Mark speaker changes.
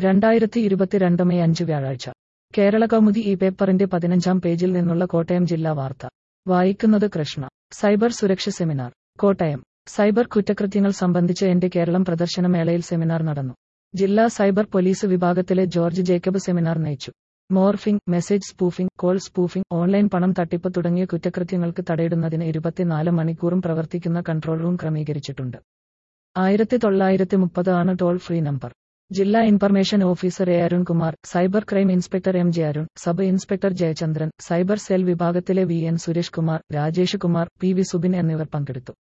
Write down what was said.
Speaker 1: രണ്ടായിരത്തി ഇരുപത്തിരണ്ട് മെയ് അഞ്ച് വ്യാഴാഴ്ച കേരള കൗമുദി ഈ പേപ്പറിന്റെ പതിനഞ്ചാം പേജിൽ നിന്നുള്ള കോട്ടയം ജില്ലാ വാർത്ത വായിക്കുന്നത് കൃഷ്ണ സൈബർ സുരക്ഷ സെമിനാർ കോട്ടയം സൈബർ കുറ്റകൃത്യങ്ങൾ സംബന്ധിച്ച് എന്റെ കേരളം പ്രദർശനമേളയിൽ സെമിനാർ നടന്നു ജില്ലാ സൈബർ പോലീസ് വിഭാഗത്തിലെ ജോർജ് ജേക്കബ് സെമിനാർ നയിച്ചു morphing message spoofing call spoofing online പണം തട്ടിപ്പ് തുടങ്ങിയ കുറ്റകൃത്യങ്ങൾക്ക് തടയിടുന്നതിന് ഇരുപത്തിനാല് മണിക്കൂറും പ്രവർത്തിക്കുന്ന കൺട്രോൾ റൂം ക്രമീകരിച്ചിട്ടുണ്ട് ആയിരത്തി തൊള്ളായിരത്തി മുപ്പത് ആണ് ടോൾ ഫ്രീ നമ്പർ ജില്ലാ information officer A Arunkumar cyber crime inspector M J Arun sub inspector Jayachandran cyber cell വിഭാഗത്തിലെ V N Suresh Kumar Rajesh Kumar P V Subin എന്നിവർ പങ്കെടുത്തു